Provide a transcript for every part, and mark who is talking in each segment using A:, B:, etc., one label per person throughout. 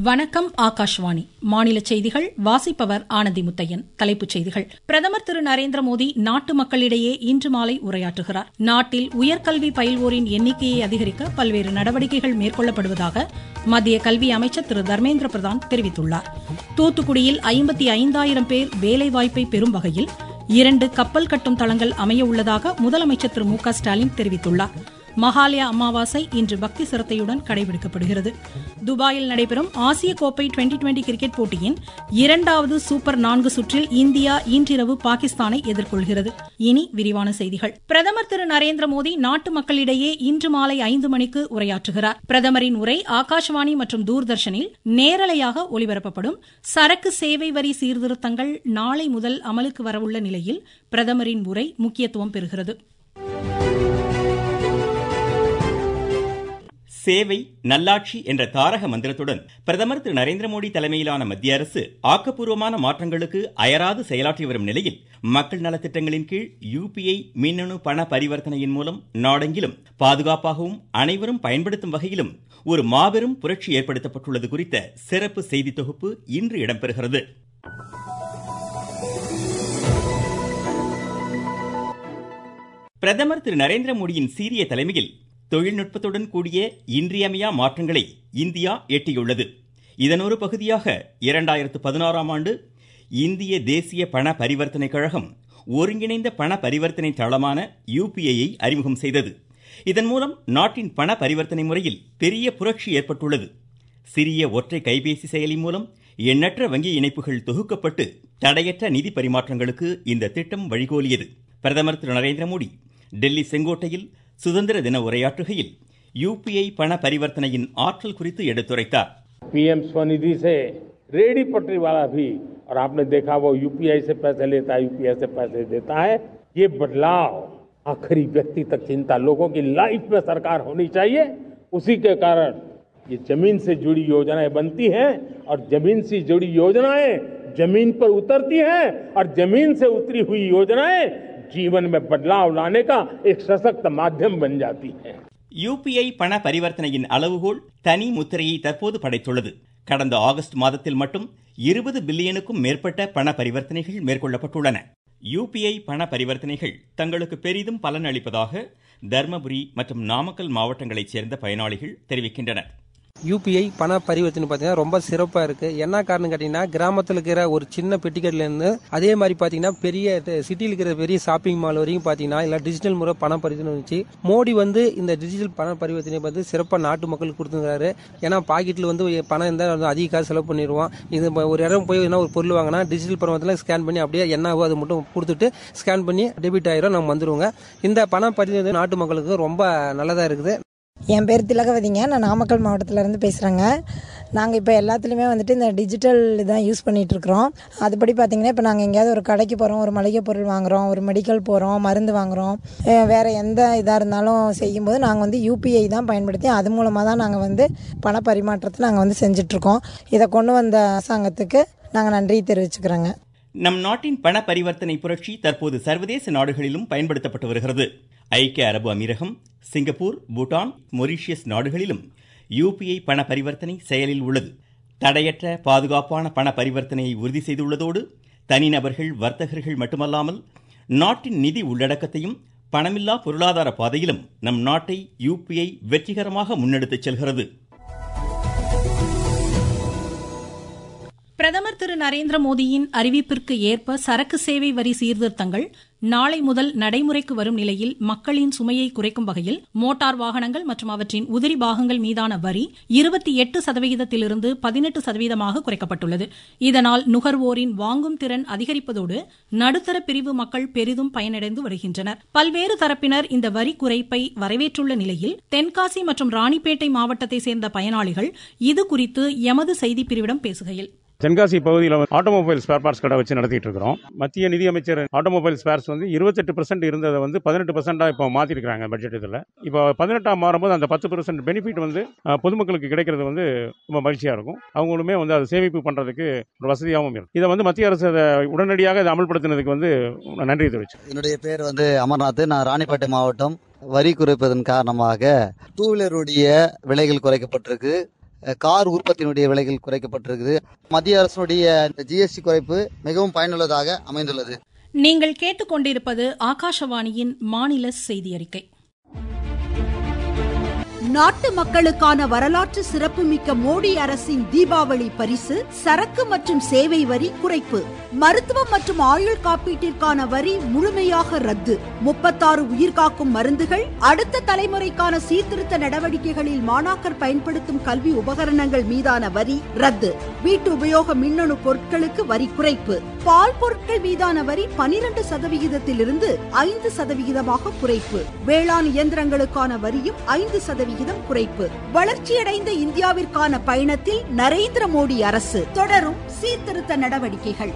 A: வணக்கம் ஆகாஷ்வாணி மாநில செய்திகள் வாசிப்பவர் ஆனந்தி முத்தையன் தலைப்புச் செய்திகள் பிரதமர் திரு நரேந்திர மோடி நாட்டு மக்களிடையே இன்று மாலை உரையாற்றுகிறார் நாட்டில் உயர்கல்வி பயில்வோரின் எண்ணிக்கையை அதிகரிக்க பல்வேறு நடவடிக்கைகள் மேற்கொள்ளப்படுவதாக மத்திய கல்வி அமைச்சர் திரு தர்மேந்திர பிரதான் தெரிவித்துள்ளார் தூத்துக்குடியில் ஐம்பத்தி ஐந்தாயிரம் பேர் வேலைவாய்ப்பை பெறும் வகையில் இரண்டு கப்பல் கட்டும் தளங்கள் அமைய உள்ளதாக முதலமைச்சர் திரு மு க ஸ்டாலின் தெரிவித்துள்ளார் மகாலயா அமாவாசை இன்று பக்தி சிரத்தையுடன் கடைபிடிக்கப்படுகிறது துபாயில் நடைபெறும் ஆசிய கோப்பை டுவெண்டி டுவெண்டி கிரிக்கெட் போட்டியின் இரண்டாவது சூப்பர் நான்கு சுற்றில் இந்தியா இன்றிரவு பாகிஸ்தானை எதிர்கொள்கிறது இனி விரிவான செய்திகள் பிரதமர் திரு நரேந்திர மோடி நாட்டு மக்களிடையே இன்று மாலை ஐந்து மணிக்கு உரையாற்றுகிறார் பிரதமரின் உரை ஆகாஷவாணி மற்றும் தூர்தர்ஷனில் நேரலையாக ஒலிபரப்பப்படும் சரக்கு சேவை வரி சீர்திருத்தங்கள் நாளை முதல் அமலுக்கு வரவுள்ள நிலையில் பிரதமரின் உரை முக்கியத்துவம் பெறுகிறது
B: சேவை நல்லாட்சி என்ற தாரக மந்திரத்துடன் பிரதமர் திரு நரேந்திர மோடி தலைமையிலான மத்திய அரசு ஆக்கப்பூர்வமான மாற்றங்களுக்கு அயராது செயலாற்றி வரும் நிலையில் மக்கள் நலத்திட்டங்களின் கீழ் யுபிஐ மின்னணு பண பரிவர்த்தனையின் மூலம் நாடெங்கிலும் பாதுகாப்பாகவும் அனைவரும் பயன்படுத்தும் வகையிலும் ஒரு மாபெரும் புரட்சி ஏற்படுத்தப்பட்டுள்ளது குறித்த சிறப்பு செய்தி தொகுப்பு இன்று இடம்பெறுகிறது பிரதமர் திரு நரேந்திர மோடியின் சீரிய தலைமையில் தொழில்நுட்பத்துடன் கூடிய இன்றியமையா மாற்றங்களை இந்தியா எட்டியுள்ளது இதன் ஒரு பகுதியாக இரண்டாயிரத்து பதினாறாம் ஆண்டு இந்திய தேசிய பண பரிவர்த்தனை கழகம் ஒருங்கிணைந்த பண பரிவர்த்தனை தளமான யுபிஐயை அறிமுகம் செய்தது இதன் மூலம் நாட்டின் பண பரிவர்த்தனை முறையில் பெரிய புரட்சி ஏற்பட்டுள்ளது சிறிய ஒற்றை கைபேசி செயலி மூலம் எண்ணற்ற வங்கி இணைப்புகள் தொகுக்கப்பட்டு தடையற்ற நிதி பரிமாற்றங்களுக்கு இந்த திட்டம் வழிகோலியது பிரதமர் திரு நரேந்திர மோடி டெல்லி செங்கோட்டையில் சுதந்திர தின உரையாற்றுகையில் யுபிஐ பண பரிவர்த்தனையின் ஆற்றல் குறித்து எடுத்துரைத்தார்
C: पीएम स्वनिधि से रेडी पटरी वाला भी और आपने देखा वो यूपीआई से पैसे लेता है यूपीआई से पैसे देता है ये बदलाव आखिरी व्यक्ति तक चिंता लोगों की लाइफ में सरकार होनी चाहिए उसी के कारण ये जमीन से जुड़ी योजनाएं बनती हैं और जमीन से जुड़ी योजनाएं जमीन पर उतरती हैं और जमीन से उतरी हुई योजनाएं जीवन में बदलाव लाने का एक सशक्त माध्यम बन जाती है
B: யுபிஐ பண பரிவர்த்தனையின் அளவுகோல் தனி முத்திரையை தற்போது படைத்துள்ளது கடந்த ஆகஸ்ட் மாதத்தில் மட்டும் இருபது பில்லியனுக்கும் மேற்பட்ட பண பரிவர்த்தனைகள் மேற்கொள்ளப்பட்டுள்ளன யுபிஐ பண பரிவர்த்தனைகள் தங்களுக்கு பெரிதும் பலன் அளிப்பதாக தர்மபுரி மற்றும் நாமக்கல் மாவட்டங்களைச் சேர்ந்த பயனாளிகள் தெரிவிக்கின்றனர்
D: யூபிஐ பண பரிவர்த்தனை பார்த்தீங்கன்னா ரொம்ப சிறப்பாக இருக்கு என்ன காரணம் கேட்டீங்கன்னா கிராமத்தில் இருக்கிற ஒரு சின்ன பெட்டிக்கடையில இருந்து அதே மாதிரி பார்த்தீங்கன்னா பெரிய சிட்டியில் இருக்கிற பெரிய ஷாப்பிங் மால் வரைக்கும் பார்த்தீங்கன்னா எல்லாம் டிஜிட்டல் முறை பண பரிவர்த்தனை வந்துச்சு மோடி வந்து இந்த டிஜிட்டல் பண பரிவர்த்தனை வந்து சிறப்பாக நாட்டு மக்களுக்கு கொடுத்துருக்காரு ஏன்னா பாக்கெட்டில் வந்து பணம் இருந்தால் அதிக காசு செலவு பண்ணிடுவோம் இது ஒரு இடம் போய் என்ன ஒரு பொருள் வாங்கினா டிஜிட்டல் பணத்தில் ஸ்கேன் பண்ணி அப்படியே என்னவோ அது மட்டும் கொடுத்துட்டு ஸ்கேன் பண்ணி டெபிட் ஆயிரும் நம்ம வந்துருவோங்க இந்த பண பரிவர்த்தனை நாட்டு மக்களுக்கு ரொம்ப நல்லதாக இருக்குது
E: என் பேர் திலகவதிங்க நான் நாமக்கல் மாவட்டத்திலேருந்து பேசுகிறேங்க நாங்கள் இப்போ எல்லாத்துலேயுமே வந்துட்டு இந்த டிஜிட்டல் தான் யூஸ் பண்ணிகிட்டு இருக்கிறோம் அதுபடி பார்த்திங்கன்னா இப்போ நாங்கள் எங்கேயாவது ஒரு கடைக்கு போகிறோம் ஒரு மளிகை பொருள் வாங்குகிறோம் ஒரு மெடிக்கல் போகிறோம் மருந்து வாங்குகிறோம் வேறு எந்த இதாக இருந்தாலும் செய்யும்போது நாங்கள் வந்து யூபிஐ தான் பயன்படுத்தி அது மூலமாக தான் நாங்கள் வந்து பண பரிமாற்றத்தை நாங்கள் வந்து செஞ்சிட்ருக்கோம் இதை கொண்டு வந்த அரசாங்கத்துக்கு நாங்கள் நன்றி தெரிவிச்சுக்கிறோங்க
B: நம் நாட்டின் பண பரிவர்த்தனை புரட்சி தற்போது சர்வதேச நாடுகளிலும் பயன்படுத்தப்பட்டு வருகிறது ஐக்கிய அரபு அமீரகம் சிங்கப்பூர் பூட்டான் மொரீஷியஸ் நாடுகளிலும் யுபிஐ பண பரிவர்த்தனை செயலில் உள்ளது தடையற்ற பாதுகாப்பான பண பரிவர்த்தனையை உறுதி செய்துள்ளதோடு தனிநபர்கள் வர்த்தகர்கள் மட்டுமல்லாமல் நாட்டின் நிதி உள்ளடக்கத்தையும் பணமில்லா பொருளாதார பாதையிலும் நம் நாட்டை யுபிஐ வெற்றிகரமாக முன்னெடுத்துச் செல்கிறது
A: பிரதமர் திரு நரேந்திர மோடியின் அறிவிப்பிற்கு ஏற்ப சரக்கு சேவை வரி சீர்திருத்தங்கள் நாளை முதல் நடைமுறைக்கு வரும் நிலையில் மக்களின் சுமையை குறைக்கும் வகையில் மோட்டார் வாகனங்கள் மற்றும் அவற்றின் உதிரி பாகங்கள் மீதான வரி இருபத்தி எட்டு சதவிகிதத்திலிருந்து பதினெட்டு சதவீதமாக குறைக்கப்பட்டுள்ளது இதனால் நுகர்வோரின் வாங்கும் திறன் அதிகரிப்பதோடு நடுத்தர பிரிவு மக்கள் பெரிதும் பயனடைந்து வருகின்றனர் பல்வேறு தரப்பினர் இந்த வரி குறைப்பை வரவேற்றுள்ள நிலையில் தென்காசி மற்றும் ராணிப்பேட்டை மாவட்டத்தை சேர்ந்த பயனாளிகள் இது குறித்து எமது செய்திப்பிரிவிடம் பேசுகையில்
F: தென்காசி பகுதியில் ஆட்டோமொபைல் ஸ்பேர் பார்ட்ஸ் கடை வச்சு நடத்திட்டு இருக்கிறோம் மத்திய நிதியமைச்சர் ஆட்டோமொபைல் ஸ்பேர்ஸ் வந்து இருபத்தெட்டு பர்சன்ட் இருந்ததை வந்து பதினெட்டு பர்சன்டா இப்போ மாத்திருக்காங்க பட்ஜெட் இதில் இப்போ பதினெட்டாம் மாறும்போது அந்த பத்து பர்சன்ட் பெனிஃபிட் வந்து பொதுமக்களுக்கு கிடைக்கிறது வந்து ரொம்ப மகிழ்ச்சியா இருக்கும் அவங்களுமே வந்து அதை சேமிப்பு பண்றதுக்கு ஒரு வசதியாகவும் இருக்கும் இதை வந்து மத்திய அரசு அதை உடனடியாக இதை அமல்படுத்தினதுக்கு வந்து நன்றி தெரிவிச்சு
G: என்னுடைய பேர் வந்து அமர்நாத் நான் ராணிப்பேட்டை மாவட்டம் வரி குறைப்பதன் காரணமாக டூ வீலருடைய விலைகள் குறைக்கப்பட்டிருக்கு அஹ், கார் உற்பத்தியினுடைய விலைகள் குறைக்கப்பட்டிருக்குது மத்திய அரசுடைய ஜிஎஸ்டி குறைப்பு மிகவும் பயனுள்ளதாக அமைந்துள்ளது
A: நீங்கள் கேட்டுக்கொண்டிருப்பது ஆகாஷவாணியின் மாநில செய்தி அறிக்கை
H: நாட்டு மக்களுக்கான வரலாற்று சிறப்புமிக்க மோடி அரசின் தீபாவளி பரிசு சரக்கு மற்றும் சேவை வரி குறைப்பு மருத்துவம் மற்றும் ஆயுள் காப்பீட்டிற்கான வரி முழுமையாக ரத்து முப்பத்தாறு உயிர்காக்கும் மருந்துகள் அடுத்த தலைமுறைக்கான சீர்திருத்த நடவடிக்கைகளில் மாணாக்கர் பயன்படுத்தும் கல்வி உபகரணங்கள் மீதான வரி ரத்து வீட்டு உபயோக மின்னணு பொருட்களுக்கு வரி குறைப்பு பால் பொருட்கள் மீதான வரி பனிரெண்டு சதவிகிதத்திலிருந்து ஐந்து சதவிகிதமாக குறைப்பு வேளாண் இயந்திரங்களுக்கான வரியும் ஐந்து சதவிகிதம் குறைப்பு வளர்ச்சியடைந்த இந்தியாவிற்கான பயணத்தில் நரேந்திர மோடி அரசு தொடரும் சீர்திருத்த நடவடிக்கைகள்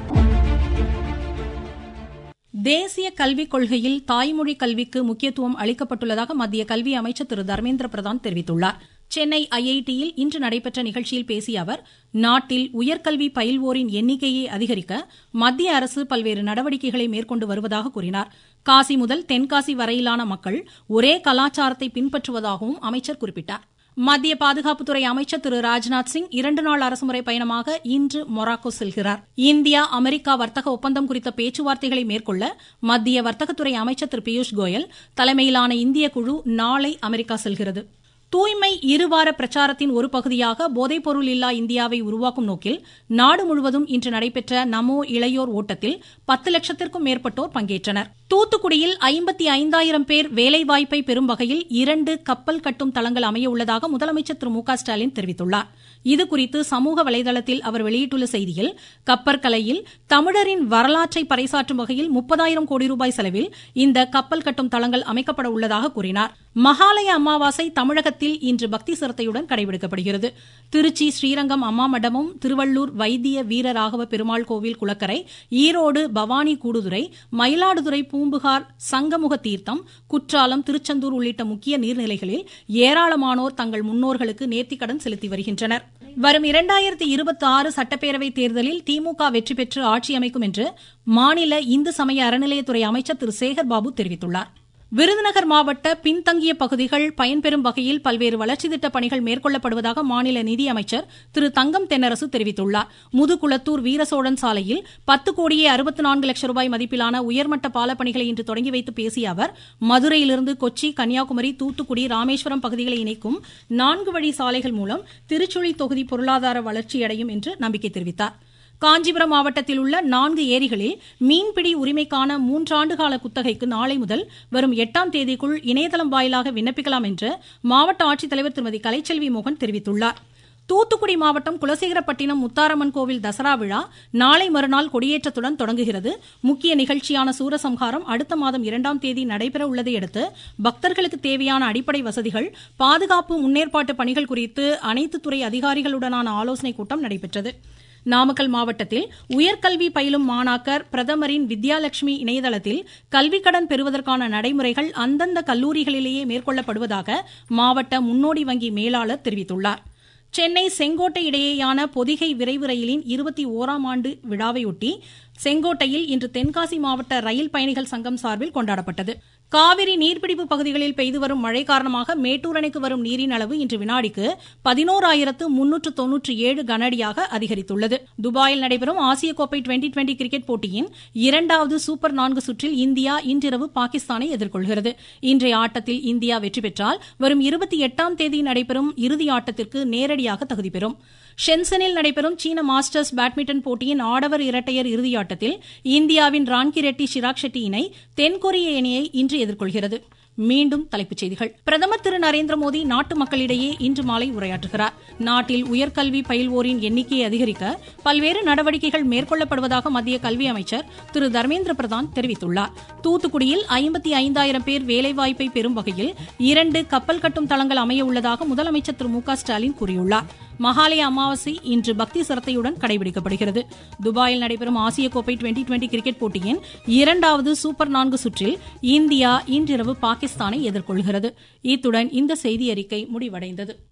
A: தேசிய கல்விக் கொள்கையில் தாய்மொழி கல்விக்கு முக்கியத்துவம் அளிக்கப்பட்டுள்ளதாக மத்திய கல்வி அமைச்சர் திரு தர்மேந்திர பிரதான் தெரிவித்துள்ளார் சென்னை ஐஐடியில் இன்று நடைபெற்ற நிகழ்ச்சியில் பேசிய அவர் நாட்டில் உயர்கல்வி பயில்வோரின் எண்ணிக்கையை அதிகரிக்க மத்திய அரசு பல்வேறு நடவடிக்கைகளை மேற்கொண்டு வருவதாக கூறினார் காசி முதல் தென்காசி வரையிலான மக்கள் ஒரே கலாச்சாரத்தை பின்பற்றுவதாகவும் அமைச்சர் குறிப்பிட்டார் மத்திய பாதுகாப்புத்துறை அமைச்சர் திரு ராஜ்நாத் சிங் இரண்டு நாள் அரசுமுறை பயணமாக இன்று மொராக்கோ செல்கிறார் இந்தியா அமெரிக்கா வர்த்தக ஒப்பந்தம் குறித்த பேச்சுவார்த்தைகளை மேற்கொள்ள மத்திய வர்த்தகத்துறை அமைச்சர் திரு பியூஷ் கோயல் தலைமையிலான இந்திய குழு நாளை அமெரிக்கா செல்கிறது தூய்மை இருவார பிரச்சாரத்தின் ஒரு பகுதியாக போதைப்பொருள் இல்லா இந்தியாவை உருவாக்கும் நோக்கில் நாடு முழுவதும் இன்று நடைபெற்ற நமோ இளையோர் ஓட்டத்தில் பத்து லட்சத்திற்கும் மேற்பட்டோர் பங்கேற்றனர் தூத்துக்குடியில் ஐம்பத்தி ஐந்தாயிரம் பேர் வேலைவாய்ப்பை பெறும் வகையில் இரண்டு கப்பல் கட்டும் தளங்கள் அமைய உள்ளதாக முதலமைச்சர் திரு மு க ஸ்டாலின் தெரிவித்துள்ளார் இதுகுறித்து சமூக வலைதளத்தில் அவர் வெளியிட்டுள்ள செய்தியில் கப்பற்கலையில் தமிழரின் வரலாற்றை பறைசாற்றும் வகையில் முப்பதாயிரம் கோடி ரூபாய் செலவில் இந்த கப்பல் கட்டும் தளங்கள் அமைக்கப்பட உள்ளதாக கூறினார் மகாலய அமாவாசை தமிழகத்தில் இன்று பக்தி சிரத்தையுடன் கடைபிடிக்கப்படுகிறது திருச்சி ஸ்ரீரங்கம் அம்மா மடமும் திருவள்ளூர் வைத்திய வீரராகவ பெருமாள் கோவில் குளக்கரை ஈரோடு பவானி கூடுதுறை மயிலாடுதுறை பூம்புகார் சங்கமுக தீர்த்தம் குற்றாலம் திருச்செந்தூர் உள்ளிட்ட முக்கிய நீர்நிலைகளில் ஏராளமானோர் தங்கள் முன்னோர்களுக்கு நேர்த்திக்கடன் செலுத்தி வருகின்றனர் வரும் இரண்டாயிரத்தி இருபத்தி ஆறு சட்டப்பேரவை தேர்தலில் திமுக வெற்றி பெற்று ஆட்சி அமைக்கும் என்று மாநில இந்து சமய அறநிலையத்துறை அமைச்சர் திரு சேகர் பாபு தெரிவித்துள்ளார் விருதுநகர் மாவட்ட பின்தங்கிய பகுதிகள் பயன்பெறும் வகையில் பல்வேறு வளர்ச்சி திட்டப் பணிகள் மேற்கொள்ளப்படுவதாக மாநில நிதியமைச்சர் திரு தங்கம் தென்னரசு தெரிவித்துள்ளார் முதுகுளத்தூர் வீரசோழன் சாலையில் பத்து கோடியே அறுபத்தி நான்கு லட்சம் ரூபாய் மதிப்பிலான உயர்மட்ட பாலப்பணிகளை இன்று தொடங்கி வைத்து பேசிய அவர் மதுரையிலிருந்து கொச்சி கன்னியாகுமரி தூத்துக்குடி ராமேஸ்வரம் பகுதிகளை இணைக்கும் நான்கு வழி சாலைகள் மூலம் திருச்சுழி தொகுதி பொருளாதார வளர்ச்சியடையும் என்று நம்பிக்கை தெரிவித்தார் காஞ்சிபுரம் மாவட்டத்தில் உள்ள நான்கு ஏரிகளில் மீன்பிடி உரிமைக்கான மூன்றாண்டு கால குத்தகைக்கு நாளை முதல் வரும் எட்டாம் தேதிக்குள் இணையதளம் வாயிலாக விண்ணப்பிக்கலாம் என்று மாவட்ட ஆட்சித்தலைவர் திருமதி கலைச்செல்வி மோகன் தெரிவித்துள்ளார் தூத்துக்குடி மாவட்டம் குலசேகரப்பட்டினம் முத்தாரம்மன் கோவில் தசரா விழா நாளை மறுநாள் கொடியேற்றத்துடன் தொடங்குகிறது முக்கிய நிகழ்ச்சியான சூரசம்ஹாரம் அடுத்த மாதம் இரண்டாம் தேதி நடைபெற உள்ளதையடுத்து பக்தர்களுக்கு தேவையான அடிப்படை வசதிகள் பாதுகாப்பு முன்னேற்பாட்டு பணிகள் குறித்து அனைத்து துறை அதிகாரிகளுடனான ஆலோசனைக் கூட்டம் நடைபெற்றது நாமக்கல் மாவட்டத்தில் உயர்கல்வி பயிலும் மாணாக்கர் பிரதமரின் வித்யாலட்சுமி இணையதளத்தில் கல்விக் கடன் பெறுவதற்கான நடைமுறைகள் அந்தந்த கல்லூரிகளிலேயே மேற்கொள்ளப்படுவதாக மாவட்ட முன்னோடி வங்கி மேலாளர் தெரிவித்துள்ளார் சென்னை செங்கோட்டை இடையேயான பொதிகை விரைவு ரயிலின் இருபத்தி ஓராம் ஆண்டு விழாவையொட்டி செங்கோட்டையில் இன்று தென்காசி மாவட்ட ரயில் பயணிகள் சங்கம் சார்பில் கொண்டாடப்பட்டது காவிரி நீர்பிடிப்பு பகுதிகளில் பெய்து வரும் மழை காரணமாக மேட்டூர் அணைக்கு வரும் நீரின் அளவு இன்று வினாடிக்கு பதினோராயிரத்து முன்னூற்று தொன்னூற்றி ஏழு கனஅடியாக அதிகரித்துள்ளது துபாயில் நடைபெறும் ஆசிய கோப்பை டுவெண்டி டுவெண்டி கிரிக்கெட் போட்டியின் இரண்டாவது சூப்பர் நான்கு சுற்றில் இந்தியா இன்றிரவு பாகிஸ்தானை எதிர்கொள்கிறது இன்றைய ஆட்டத்தில் இந்தியா வெற்றி பெற்றால் வரும் இருபத்தி எட்டாம் தேதி நடைபெறும் இறுதி ஆட்டத்திற்கு நேரடியாக தகுதி பெறும் ஷென்சனில் நடைபெறும் சீன மாஸ்டர்ஸ் பேட்மிண்டன் போட்டியின் ஆடவர் இரட்டையர் இறுதியாட்டத்தில் இந்தியாவின் ரான்கி ரெட்டி ஷிராக் ஷெட்டி இணை தென்கொரிய இணையை இன்று எதிர்கொள்கிறது மீண்டும் தலைப்புச் செய்திகள் பிரதமர் திரு நரேந்திர மோடி நாட்டு மக்களிடையே இன்று மாலை உரையாற்றுகிறார் நாட்டில் உயர்கல்வி பயில்வோரின் எண்ணிக்கையை அதிகரிக்க பல்வேறு நடவடிக்கைகள் மேற்கொள்ளப்படுவதாக மத்திய கல்வி அமைச்சர் திரு தர்மேந்திர பிரதான் தெரிவித்துள்ளார் தூத்துக்குடியில் ஐம்பத்தி ஐந்தாயிரம் பேர் வேலைவாய்ப்பை பெறும் வகையில் இரண்டு கப்பல் கட்டும் தளங்கள் அமைய உள்ளதாக முதலமைச்சர் திரு மு க ஸ்டாலின் கூறியுள்ளார் மகாலய அமாவாசை இன்று பக்தி சிரத்தையுடன் கடைபிடிக்கப்படுகிறது துபாயில் நடைபெறும் ஆசிய கோப்பை டுவெண்டி டுவெண்டி கிரிக்கெட் போட்டியின் இரண்டாவது சூப்பர் நான்கு சுற்றில் இந்தியா இன்றிரவு பாகிஸ்தானை எதிர்கொள்கிறது இத்துடன் இந்த செய்தி அறிக்கை முடிவடைந்தது